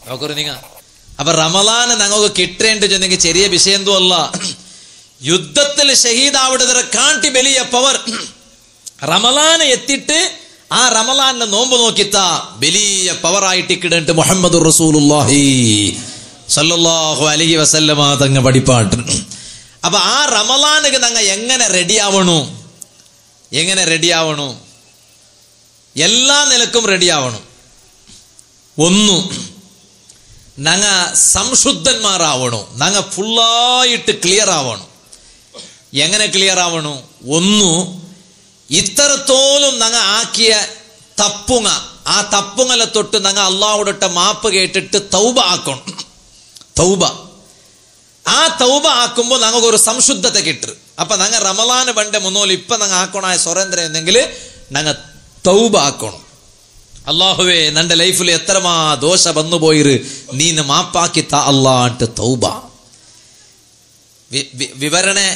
നോക്കൂ നിങ്ങ അപ്പൊ റമലാന് ഞങ്ങൾക്ക് കിട്ടേണ്ട ചെന്നെങ്കിൽ ചെറിയ വിഷയന്തോ അല്ല യുദ്ധത്തിൽ ഷഹീദാവിടുതര കാട്ടി വലിയ പവർ റമലാന് എത്തിയിട്ട് ആ റമലാന്റെ നോമ്പ് നോക്കിത്ത വലിയ പവർ ആയിട്ട് കിടണ്ട് മുഹമ്മദ് റസൂലുള്ളാഹി സല്ലല്ലാഹു അലൈഹി വസല്ലമ തങ്ങ പഠിപ്പാട്ട് അപ്പൊ ആ റമലാനുക്ക് തങ്ങ എങ്ങനെ റെഡി ആവണു എങ്ങനെ റെഡി ആവണു എല്ലാ നിലക്കും റെഡി ആവണം ഒന്നു നങ്ങ സംശുദ്ധന്മാരാവണു നങ്ങ ഫുള്ളായിട്ട് ക്ലിയർ ആവണം എങ്ങനെ ക്ലിയർ ആവണു ഒന്നു ഇത്രത്തോളം നങ്ങ ആക്കിയ തപ്പുങ്ങ ആ തപ്പുങ്ങലെ തൊട്ട് നങ്ങ അള്ളാഹുടൊട്ട മാപ്പ് കേട്ടിട്ട് തൗബ ആക്കണം തൗബ ആ തൗബ ആക്കുമ്പോൾ ഞങ്ങൾക്ക് ഒരു സംശുദ്ധത്തെ കിട്ടും അപ്പൊ ഞങ്ങ റമലാന് പണ്ട് മുന്നോല് ഇപ്പൊ ഞങ്ങ ആക്കണായ സ്വരേന്ദ്ര എന്നെങ്കിൽ ഞങ്ങ തൗബ ആക്കണം അള്ളാഹുവേ നന്റെ ലൈഫിൽ എത്രമാ ദോഷ വന്നു പോയിര് നീന്ന് മാപ്പാക്കി താ അള്ളാട്ട് തൗബ വി- വി- വിവരണെ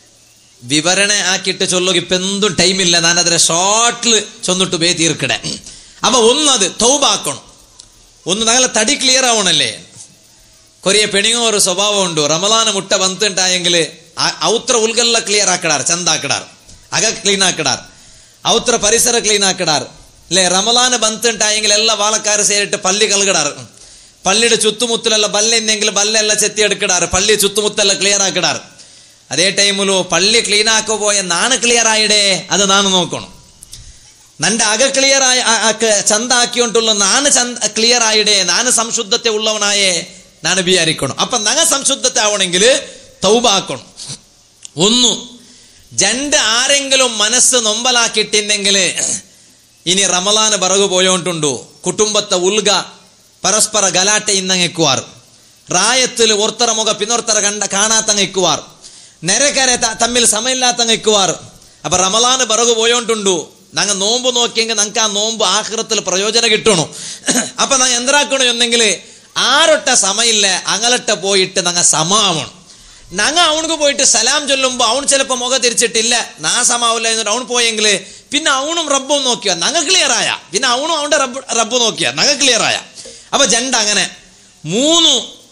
വിവരണെ ആക്കിയിട്ട് ചൊല്ലുക ഇപ്പൊ എന്തും ടൈമില്ല ഞാൻ അതിനെ ഷോർട്ടിൽ ചൊന്നിട്ട് പേ തീർക്കടെ അപ്പൊ ഒന്നത് തൗബ ആക്കണം ഒന്ന് ഞങ്ങളെ തടി ക്ലിയർ ആവണല്ലേ കൊറിയ പെണിങ്ങോ ഒരു സ്വഭാവം ഉണ്ട് റമലാന മുട്ട ಬಂತುಂಟಾയെങ്കിൽ ಔತ್ರ ಉಲ್ಗೆಲ್ಲ ಕ್ಲಿಯರ್ ಹಾಕಡಾರ್ ಚಂದ ಹಾಕಡಾರ್ ಅಗ ಕ್ಲೀನ್ ಹಾಕಡಾರ್ ಔತ್ರ ಪರಿಸರ ಕ್ಲೀನ್ ಹಾಕಡಾರ್ ഇല്ലേ റമലാന് ബന്തുണ്ടായെങ്കിൽ എല്ലാ വാളക്കാർ സേരിട്ട് പള്ളി കൽകിടാറ് പള്ളിയുടെ ചുത്തുമുത്തിലെല്ലാം ബല്ലെന്നെങ്കിൽ ബല്ലെല്ലാം ചെത്തി എടുക്കിടാറ് പള്ളി ചുത്തുമുത്തെല്ലാം ക്ലിയർ ആക്കിടാറ് അതേ ടൈമിലു പള്ളി ക്ലീൻ ആക്കോ പോയ നാണ് ക്ലിയർ ആയിടേ അത് നാണ് നോക്കണം നന്റെ അക ക്ലിയർ ആയി ആ- ആ ക- ചന്ത ആക്കിയോണ്ടുള്ള നാണ് ചന്ത ക്ലിയർ ആയിടേ നാന് സംശുദ്ധത്തെ ഉള്ളവനായേ നാണ് വിചാരിക്കണം അപ്പൊ നങ്ങ സംശുദ്ധത്തെ ആവണമെങ്കിൽ തൗബ ആക്കണം ഒന്നു ജണ്ട് ആരെങ്കിലും മനസ്സ് നൊമ്പലാക്കിയിട്ടില്ലെങ്കിൽ ഇനി റമലാന് ബറകു പോയോണ്ടുണ്ടു കുടുംബത്തെ ഉൽഗ പരസ്പര ಗಲಾಟೆ ಇಂದಂಗೆಕ್ಕುವಾರು ರಾಯത്തിൽ ಒರ್ತರ ಮುಗ ಪಿನ್ನೊರ್ತರ ಗಂಡ കാണാത്തങ്ങെക്കുവാർ ನೆರೆಕರೆ തമ്മിൽ സമയമില്ലാത്തങ്ങെക്കുവാർ അപ്പൊ റമലാന് ബറകു പോയോണ്ടുണ്ടു നങ്ങ നോമ്പ് നോക്കിയെങ്കിൽ നമുക്ക് ആ നോമ്പ് ആഹ്റത്തിൽ പ്രയോജനം കിട്ടണു അപ്പൊ നങ്ങ എന്തരാക്കണു എന്നെങ്കിൽ ആരൊട്ട സമയില്ല അങ്ങലട്ട പോയിട്ട് നങ്ങ സമാവണം നങ്ങ അവനക്ക് പോയിട്ട് സലാം ചൊല്ലുമ്പോ അവൻ ചിലപ്പോ മുഖം തിരിച്ചിട്ടില്ല നാ സമാവില്ല എന്നിട്ട് അവൻ പോയെങ്കിൽ പിന്നെ അവനും റബ്ബും നോക്കിയ നങ്ങ ക്ലിയർ ആയ പിന്നെ അവനും അവന്റെ റബ്ബ് റബ്ബ് നോക്കിയ നങ്ങ ക്ലിയർ ആയ അപ്പൊ ജണ്ട അങ്ങനെ മൂന്നു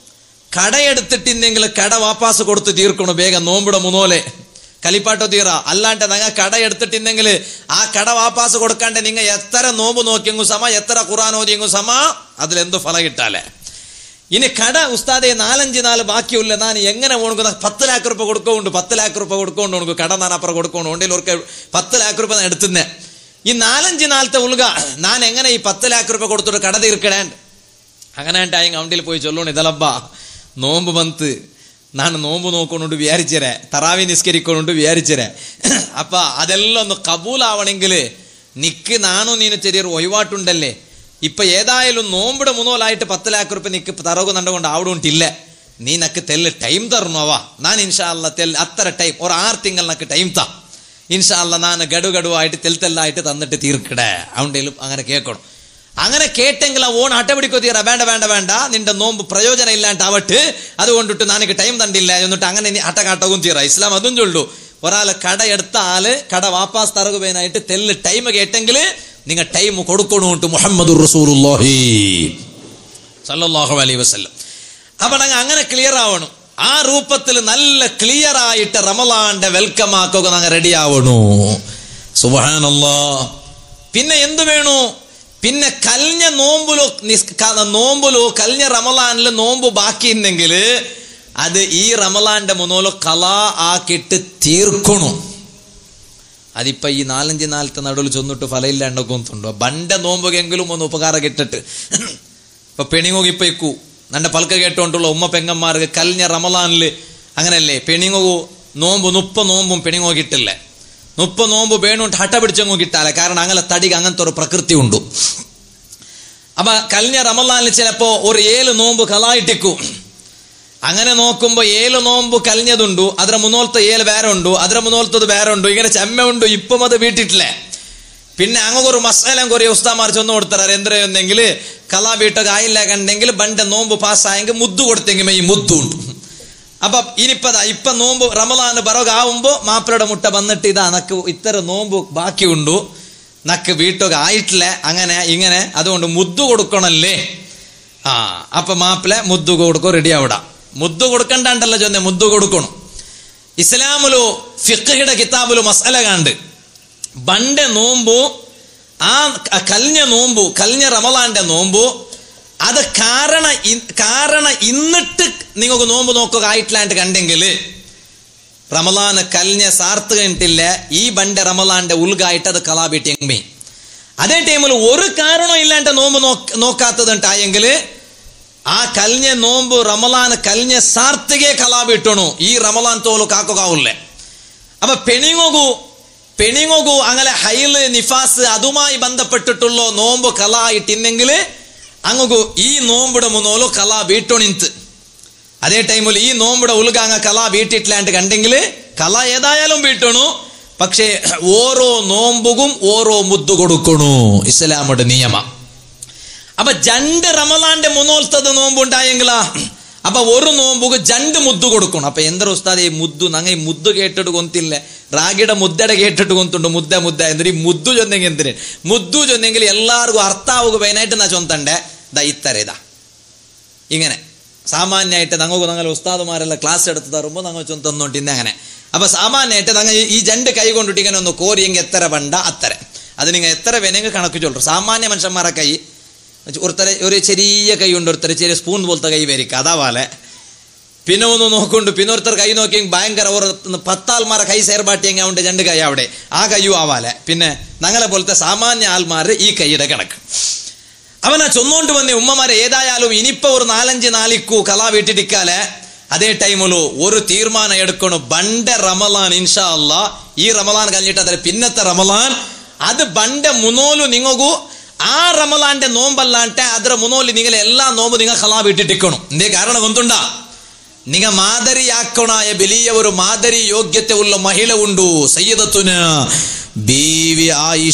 കടയെടുത്തിട്ടില്ലെങ്കിൽ കട വാപ്പാസ് കൊടുത്ത് തീർക്കണു വേഗം നോമ്പിട മുന്നോലെ കലിപ്പാട്ടോ തീറ അല്ലാണ്ട് നങ്ങ കട എടുത്തിട്ടില്ലെങ്കിൽ ആ കട വാപ്പാസ് കൊടുക്കാണ്ട് നിങ്ങ എത്ര നോമ്പ് നോക്കിയെങ്കും സമ എത്ര ഖുറാൻ ഓതിയെങ്കും സമ അതിലെന്തു ഫല കിട്ടാലേ ഇനി കട ഉസ്താദെ നാലഞ്ച് നാല് ബാക്കിയുള്ള ഞാൻ എങ്ങനെ ഓണക്കുന്ന പത്ത് ലാക്ക് റുപ്യ കൊടുക്കുന്നുണ്ട് പത്ത് ലാക്ക് റുപ്യ കൊടുക്കൊണ്ട് ഉണക്ക് കട ഞാൻ അപ്പുറം കൊടുക്കൊണ്ട് ഉണ്ടെങ്കിൽ പത്ത് ലാക്ക് റുപ്യ ഞാൻ എടുത്തുന്നേ ഈ നാലഞ്ച് നാളത്തെ ഉൾക ഞാൻ എങ്ങനെ ഈ പത്ത് ലാക്ക് റുപ്യ കൊടുത്തിട്ട് കട തീർക്കണേ അങ്ങനെ ആയെങ്കിൽ അവണ്ടിൽ പോയി ചൊല്ലണം ഇതലബ്ബ നോമ്പ് ಬಂತು ನಾನು ನೋಂಬು ನೋಕೊಂಡು ವಿಚಾರಿച്ചರೆ ತರಾವಿ ನಿಸ್ಕರಿಕೊಂಡು ವಿಚಾರಿച്ചರೆ ಅಪ್ಪ ಅದೆಲ್ಲ ಒಂದು ಕಬೂಲ್ ಆವಣೆങ്കിൽ നിക്ക് നാണു നീನು ചെറിയൊരു ഒഴിവാട്ടുണ്ടല്ലേ ഇപ്പൊ ഏതായാലും നോമ്പിടെ മുന്നോലായിട്ട് പത്ത് ലാക്ക് റുപ്യ നിക്ക് തറവ് നണ്ടുകൊണ്ട് അവിടെ ഉണ്ടില്ല നീ നക്ക് തെല്ല് ടൈം തരണോവാ ഞാൻ ഇൻഷാ അല്ല തെല്ല് അത്ര ടൈം ഒരു ആറ് തിങ്കൾ നക്ക് ടൈം താ ഇൻഷാ അല്ല ഞാൻ ഗഡു ഗഡുവായിട്ട് തെൽ തെല്ലായിട്ട് തന്നിട്ട് തീർക്കടേ അവണ്ടേലും അങ്ങനെ കേൾക്കണം അങ്ങനെ കേട്ടെങ്കിൽ ആ ഓൺ അട്ടപിടിക്കോ തീറ വേണ്ട വേണ്ട വേണ്ട നിന്റെ നോമ്പ് പ്രയോജനം ഇല്ലാണ്ടാവട്ട് അതുകൊണ്ടിട്ട് നാനിക്ക് ടൈം തണ്ടില്ല എന്നിട്ട് അങ്ങനെ നീ അട്ടകാട്ടവും തീറ ഇസ്ലാം അതും ചൊല്ലു ഒരാള് കട എടുത്ത ആള് കട വാപ്പാസ് തറകുവേനായിട്ട് തെല്ല് ടൈം കേട്ടെങ്കിൽ നിങ്ങൾ ടൈം കൊടുക്കണോട്ട് മുഹമ്മദ് റസൂലുള്ളാഹി സല്ലല്ലാഹു അലൈഹി വസല്ലം അപ്പൊ ഞങ്ങൾ അങ്ങനെ ക്ലിയർ ആവണം ആ രൂപത്തിൽ നല്ല ക്ലിയർ ആയിട്ട് റമലാന്റെ വെൽക്കം ആക്കുക ഞങ്ങൾ റെഡി ആവണു സുബഹാനല്ലാ പിന്നെ എന്ത് വേണു പിന്നെ കലിഞ്ഞ നോമ്പിലോ നിസ്- ക- നോമ്പിലോ കലിഞ്ഞ റമലാനില് നോമ്പ് ബാക്കി ഉണ്ടെങ്കിൽ അത് ഈ റമലാന്റെ മുന്നോലോ കല ആക്കിയിട്ട് തീർക്കണു അതിപ്പോ ഈ നാലഞ്ച് നാലത്തെ നടുവിൽ ചെന്നിട്ട് ഫലയില്ലാണ്ടൊക്കൊന്നുണ്ടോ ബണ്ട നോമ്പുകെങ്കിലും ഒന്ന് ഉപകാരം കിട്ടിട്ട് ഇപ്പൊ പെണിങ്ങോಗಿ ഇപ്പൊ ഇക്കു നന്റെ പൽക്ക കേട്ടോണ്ടുള്ള ഉമ്മ പെങ്ങന്മാർക്ക് കലിഞ്ഞ റമലാനില് അങ്ങനല്ലേ പെണിങ്ങോഗു നോമ്പ് നുപ്പ നോമ്പും പെണിങ്ങോಗಿಟ್ಟಿಲ್ಲ നുപ്പ നോമ്പ് വേണുണ്ട് ഹട്ട പിടിച്ചങ്ങോ കിട്ടാല കാരണം അങ്ങനെ തടിക്ക് അങ്ങനത്തെ ഒരു പ്രകൃതി ഉണ്ട് അപ്പൊ കഴിഞ്ഞ റമലാനിൽ ചിലപ്പോ ഒരു ഏഴ് നോമ്പ് കലായിട്ടിക്കു അങ്ങനെ നോക്കുമ്പോ ഏഴ് നോമ്പ് കലിഞ്ഞതുണ്ടു ಅದರ മുന്നോലത്തെ ഏഴ് വേറെ ഉണ്ടു ಅದರ മുന്നോലത്തത് വേറെ ഉണ്ടു ഇങ്ങനെ ചെമ്മ ഉണ്ട് ഇപ്പം അത് വീട്ടിട്ടില്ലേ പിന്നെ അങ്ങ് ഒരു മസാല കുറേ ഉസ്താമാർ ചൊന്നു കൊടുത്തറാർ എന്തെങ്കിൽ കലാ വീട്ടൊക്കെ ആയില്ല കണ്ടെങ്കിൽ ബണ്ട നോമ്പ് പാസ്സായെങ്കിൽ മുദ്ദു കൊടുത്തെങ്കിൽ മെയ് മുദ്ദു ഉണ്ട് അപ്പൊ ഇനിപ്പതാ ഇപ്പൊ നോമ്പ് റമലാന് ബറകാവുമ്പോ മാപ്പിളയുടെ മുട്ട വന്നിട്ട് ഇതാ നക്ക് ഇത്ര നോമ്പ് ബാക്കിയുണ്ടു നക്ക് വീട്ടൊക്കെ ആയിട്ടില്ല അങ്ങനെ ഇങ്ങനെ അതുകൊണ്ട് മുദ്ദു കൊടുക്കണല്ലേ ആ അപ്പൊ മാപ്പിള മുദ്ദു കൊടുക്കും റെഡി ആവിട മുദ്ദു കൊടുക്കണ്ടല്ല ചൊന്നെ മുദ്ദു കൊടുക്കണം ഇസ്ലാമിലു ഫിഖയുടെ കിതാബിലു മസല കണ്ട് ബണ്ടെ നോമ്പു ആ കലിഞ്ഞ നോമ്പു കലിഞ്ഞ റമലാന്റെ നോമ്പു അത് കാരണ ഇ- കാരണ ഇന്നിട്ട് നിങ്ങൾക്ക് നോമ്പ് നോക്കുക ആയിട്ടില്ലാണ്ട് കണ്ടെങ്കിൽ റമലാന് കലിഞ്ഞ സാർത്ത് കഴിഞ്ഞിട്ടില്ല ഈ ബണ്ടെ റമലാന്റെ ഉൾഗായിട്ട് അത് കലാബിട്ടിയങ്ങി അതേ ടൈമിൽ ഒരു കാരണവും ഇല്ലാണ്ട് നോമ്പ് നോക്ക നോക്കാത്തതുണ്ടായെങ്കിൽ ആ കലിഞ്ഞ നോമ്പ് റമലാന് കലിഞ്ഞ സാർത്തിಗೆ കലാബിട്ടണു ഈ റമലാൻ തോಲು കാക്കുകയാവില്ലേ അപ്പൊ പെണിങ്ങോകു പെണിങ്ങോകു അങ്ങനെ ഹൈല് നിഫാസ് അതുമായി ബന്ധപ്പെട്ടിട്ടുള്ള നോമ്പ് കല ആയിട്ടിന്നെങ്കിൽ അങ്ങു ഈ നോമ്പിടെ മുന്നോಲು കല ബീട്ടൊണിന്ത് അതേ ടൈമിൽ ഈ നോമ്പിടെ ഉൾഗ അങ്ങ് കല ബീട്ടിട്ടില്ലാണ്ട് കണ്ടെങ്കിൽ കല ഏതായാലും ബീട്ടണു പക്ഷേ ഓരോ നോമ്പുകും ഓരോ മുദ്ദു കൊടുക്കണു ഇസ്ലാമുടെ നിയമം അപ്പൊ ജണ്ട് റമലാന്റെ മുന്നോൽത്തത് നോമ്പുണ്ടായെങ്കിലാ അപ്പൊ ഒരു നോമ്പുക്ക് ജണ്ട് മുദ്ദു കൊടുക്കണം അപ്പൊ എന്തൊരു ഉസ്താദ് ഈ മുദ്ദു നങ്ങ ഈ മുദ്ദു കേട്ടിട്ട് കൊന്തില്ല റാഗിയുടെ മുദ്ദയുടെ കേട്ടിട്ട് കൊന്തുണ്ട് മുദ്ദ മുദ്ദ എന്തൊരു ഈ മുദ്ദു ചൊന്നെങ്കിൽ എന്തിന് മുദ്ദു ചൊന്നെങ്കിൽ എല്ലാവർക്കും അർത്ഥാവുക പൈനായിട്ട് നാ ചൊന്തണ്ടേ ദാ ഇത്തര ഇതാ ഇങ്ങനെ സാമാന്യമായിട്ട് ഞങ്ങൾക്ക് ഞങ്ങൾ ഉസ്താദുമാരെല്ലാം ക്ലാസ് എടുത്ത് തരുമ്പോൾ ഞങ്ങൾ ചൊന്ന് തന്നോണ്ടിന്നെ അങ്ങനെ അപ്പൊ സാമാന്യമായിട്ട് ഞങ്ങൾ ഈ ജണ്ട് കൈ കൊണ്ടിട്ട് ഇങ്ങനെ ഒന്ന് കോരിയെങ്കിൽ എത്ര വണ്ട അത്തര അത് നിങ്ങൾ എത്ര വേണമെങ്കിൽ കണക്ക് ചൊല്ലു സാമാന്യ മനുഷ്യന്മാരെ കൈ ഒരുത്തര ഒരു ചെറിയ കൈ ഉണ്ട് ഒരുത്തര ചെറിയ സ്പൂൺ പോലത്തെ കൈ വരിക അതാ പോലെ പിന്നെ ഒന്ന് നോക്കൊണ്ട് പിന്നെ ഒരുത്തർ കൈ നോക്കി ഭയങ്കര ഒരു പത്താൾമാരെ കൈ സേർബാട്ടിയെങ്കിൽ ഉണ്ട് രണ്ട് കൈ അവിടെ ആ കയ്യും ആവാലെ പിന്നെ ഞങ്ങളെ പോലത്തെ സാമാന്യ ആൾമാര് ഈ കൈയുടെ കണക്ക് അവനാ ചൊന്നോണ്ട് വന്നേ ഉമ്മമാരെ ഏതായാലും ഇനിയിപ്പോ ഒരു നാലഞ്ച് നാളിക്കു കല വീട്ടിടിക്കാലെ അതേ ടൈമിലു ഒരു തീരുമാനം എടുക്കണു ബണ്ട റമലാൻ ഇൻഷാ അല്ലാ ഈ റമലാൻ കഴിഞ്ഞിട്ട് അതെ പിന്നത്തെ റമലാൻ അത് ബണ്ട മുന്നോലു നിങ്ങകു ആ റമലാന്റെ നോമ്പല്ലാണ്ടെ ಅದರ മുന്നോല് നിങ്ങൾ എല്ലാ നോമ്പ് നിങ്ങൾ കലാ വീട്ടിട്ടിക്കണം എന്തേ കാരണം ഗൊಂತುಂಡ നിങ്ങ മാതരിയാക്കണായ വലിയ ഒരു മാതരി യോഗ്യത്തെ ഉള്ള മഹിള ഉണ്ടു സയ്യിദത്തുന ബീവി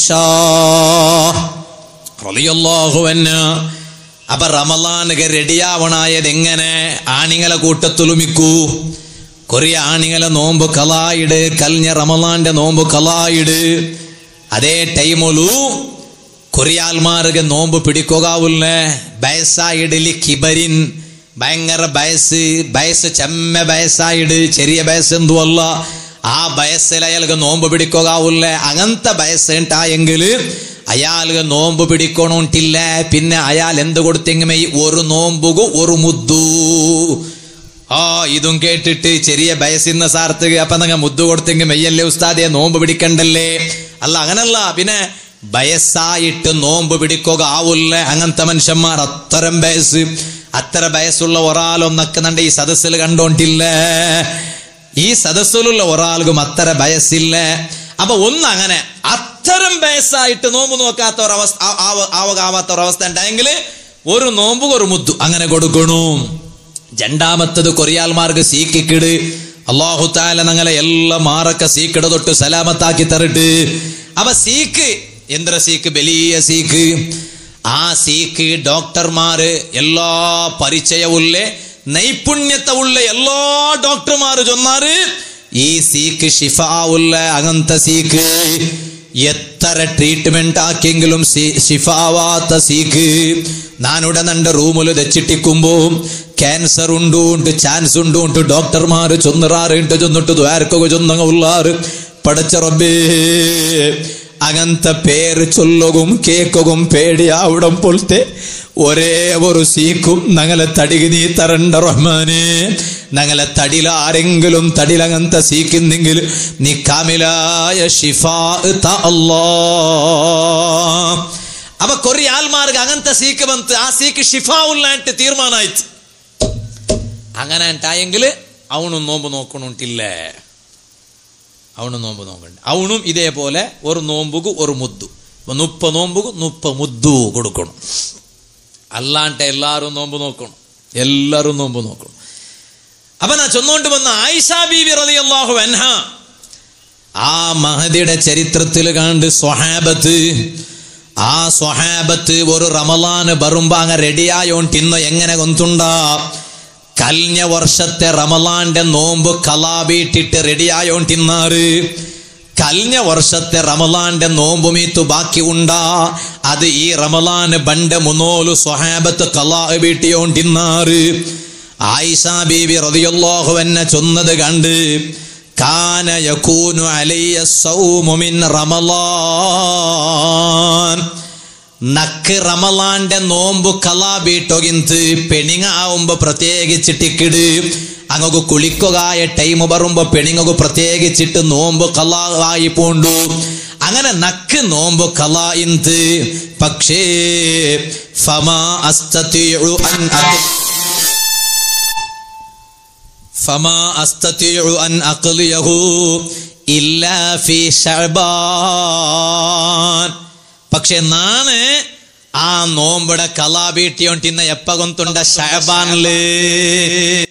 ആയിഷ റളിയല്ലാഹു അൻഹ അപ്പൊ റമലാനുക റെഡിയാവണായത് എങ്ങനെ ആണിങ്ങളെ കൂട്ടത്തുലുമിക്കൂ കൊറിയ ആണിങ്ങളെ നോമ്പ് കലായിട് കൽഞ്ഞ റമലാന്റെ നോമ്പ് കലായിട് അതേ ടൈമുലു കൊറിയാൽമാർക്ക് നോമ്പ് പിടിക്കുകയില്ലേ ബയസായിടലി കിബരിൻ ഭയങ്കര ബയസ് ബയസ് ചെമ്മ ബയസായിട് ചെറിയ ബയസ് എന്തുവല്ല ആ ബയസ്സിൽ അയാൾക്ക് നോമ്പ് പിടിക്കുകയില്ലേ അങ്ങനത്തെ ബയസ് ഉണ്ടായെങ്കിൽ അയാൾക്ക് നോമ്പ് പിടിക്കണോണ്ടില്ല പിന്നെ അയാൾ എന്ത് കൊടുത്തെങ്കിൽ ഒരു നോമ്പുകു ഒരു മുദ്ദു ആ ഇതും കേട്ടിട്ട് ചെറിയ ബയസിന്ന സാർത്തുക അപ്പൊ നങ്ങ മുദ്ദു കൊടുത്തെങ്കിൽ മെയ്യല്ലേ ഉസ്താദെ നോമ്പ് പിടിക്കണ്ടല്ലേ അല്ല അങ്ങനല്ല പിന്നെ ബയസായിട്ട് നോമ്പ് പിടിക്കുക ആവൂല്ല അങ്ങനത്തെ മനുഷ്യന്മാർ അത്തരം ബയസ് അത്ര ബയസ്സുള്ള ഒരാളൊന്നൊക്കെ നണ്ട ഈ സദസ്സിൽ കണ്ടോണ്ടില്ല ഈ സദസ്സിലുള്ള ഒരാൾക്കും അത്ര ബയസില്ല അപ്പൊ ഒന്ന് അങ്ങനെ അത്തരം ബയസായിട്ട് നോമ്പ് നോക്കാത്ത ഒരവസ്ഥ ആവകാവാത്ത ഒരവസ്ഥ ഉണ്ടായെങ്കിൽ ഒരു നോമ്പ് ഒരു മുദ്ദു അങ്ങനെ കൊടുക്കണു രണ്ടാമത്തത് കൊറിയാൽമാർക്ക് സീക്കിക്കിട് അള്ളാഹു താല ഞങ്ങളെ എല്ലാ മാറൊക്കെ സീക്കിട തൊട്ട് സലാമത്താക്കി തരട്ട് അപ്പൊ സീക്ക് എന്ത്ര സീക്ക് വലിയ സീക്ക് ആ സീക്ക് ഡോക്ടർമാര് എല്ലാ പരിചയവുള്ള നൈപുണ്യത്തെ ഉള്ള എല്ലാ ഡോക്ടർമാര് ചൊന്നാറ് ഈ സീക്ക് ഷിഫാവുള്ള അങ്ങനത്തെ സീക്ക് എത്ര ട്രീറ്റ്മെന്റ് ആക്കിയെങ്കിലും സി- ഷിഫാവാത്ത സീക്ക് നാനുടെ നന്റെ റൂമിൽ വെച്ചിട്ടിക്കുമ്പോ ക്യാൻസർ ഉണ്ടുണ്ട് ചാൻസ് ഉണ്ടുണ്ട് ഡോക്ടർമാര് ചൊന്നറാറുണ്ട് ചൊന്നിട്ട് ദ്വാരക്കുക ചൊന്നങ്ങ ഉള്ളാറ് പടച്ച റബ്ബേ അങ്ങനത്തെ പേര് ചൊല്ലുകും കേക്കും പേടിയാവിടം പോലത്തെ ഒരേ ഒരു സീക്കും ഞങ്ങളെ തടിക്ക് നീ തരണ്ട റഹ്മാനെ ഞങ്ങളെ തടിയിൽ ആരെങ്കിലും തടിയിൽ അങ്ങനത്തെ സീക്കുന്നെങ്കിൽ നീ കാമിലായ ഷിഫാ ത അല്ലാ അപ്പൊ കൊറി ആൾമാർക്ക് അങ്ങനത്തെ സീക്ക് ಬಂತು ആ സീക്ക് ഷിഫാ ഉള്ളായിട്ട് തീർമാനായിട്ട് അങ്ങനെ ഉണ്ടായെങ്കിൽ അവനും നോമ്പ് നോക്കണുണ്ടില്ലേ ಅವನು ನೋಂಬು ನೋಂಬಂಡು ಅವನು ಇದೇപോലെ ഒരു നോമ്പുകു ഒരു മുദ്ദു മുപ്പ നോമ്പുകു മുപ്പ മുദ്ദു കൊടുക്കണം അല്ലാണ്ട് എല്ലാവരും നോമ്പ് നോക്കണം എല്ലാവരും നോമ്പ് നോക്കണം അപ്പൊ ഞാൻ ചൊന്നോണ്ട് വന്ന ആയിഷ ബീവി റളിയല്ലാഹു അൻഹ ആ മഹദിയുടെ ചരിത്രത്തിൽ കണ്ട് സ്വഹാബത്ത് ആ സ്വഹാബത്ത് ഒരു റമലാന് ബറുമ്പോ അങ്ങ് റെഡിയായോണ്ടിന്ന് എങ്ങനെ കൊന്തുണ്ടാ കഴിഞ്ഞ വർഷത്തെ റമലാന്റെ നോമ്പ് കലാബീട്ടിട്ട് റെഡിയായോണ്ടിന്നാറ് കഴിഞ്ഞ വർഷത്തെ റമലാന്റെ നോമ്പുമീത്തു ബാക്കി ഉണ്ടാ അത് ഈ റമലാന് ബണ്ട് മുന്നോലു സ്വഹാബത്ത് കലാ വീട്ടിയോണ്ടിന്നാറ് ആയിഷ ബീവി റളിയല്ലാഹു അൻഹ ചൊന്നത് കണ്ട് കാന യകൂനു അലയ്യ സൗമു മിൻ റമളാൻ നക്ക് റമലാന്റെ നോമ്പ് കലാ ബീട്ടൊകിന്ത് പെണിങ്ങ ആവുമ്പോ പ്രത്യേകിച്ചിട്ടിക്കിട് അങ്ങക്ക് കുളിക്കുകയായ ടൈം പറയുമ്പോ പെണിങ്ങക്ക് പ്രത്യേകിച്ചിട്ട് നോമ്പ് കലാ ആയി പോണ്ടു അങ്ങനെ നക്ക് നോമ്പ് കലാ ഇന്ത് പക്ഷേ ഫമാ അസ്തതിഉ അൻ അഖ് فما أستطيع أن أقضيه إلا في شعبان പക്ഷെ നാണ് ആ നോമ്പടെ കലാ ബീട്ടിയോണ്ടിന്ന എപ്പ കൊന്തുണ്ട ഷഹബാനില്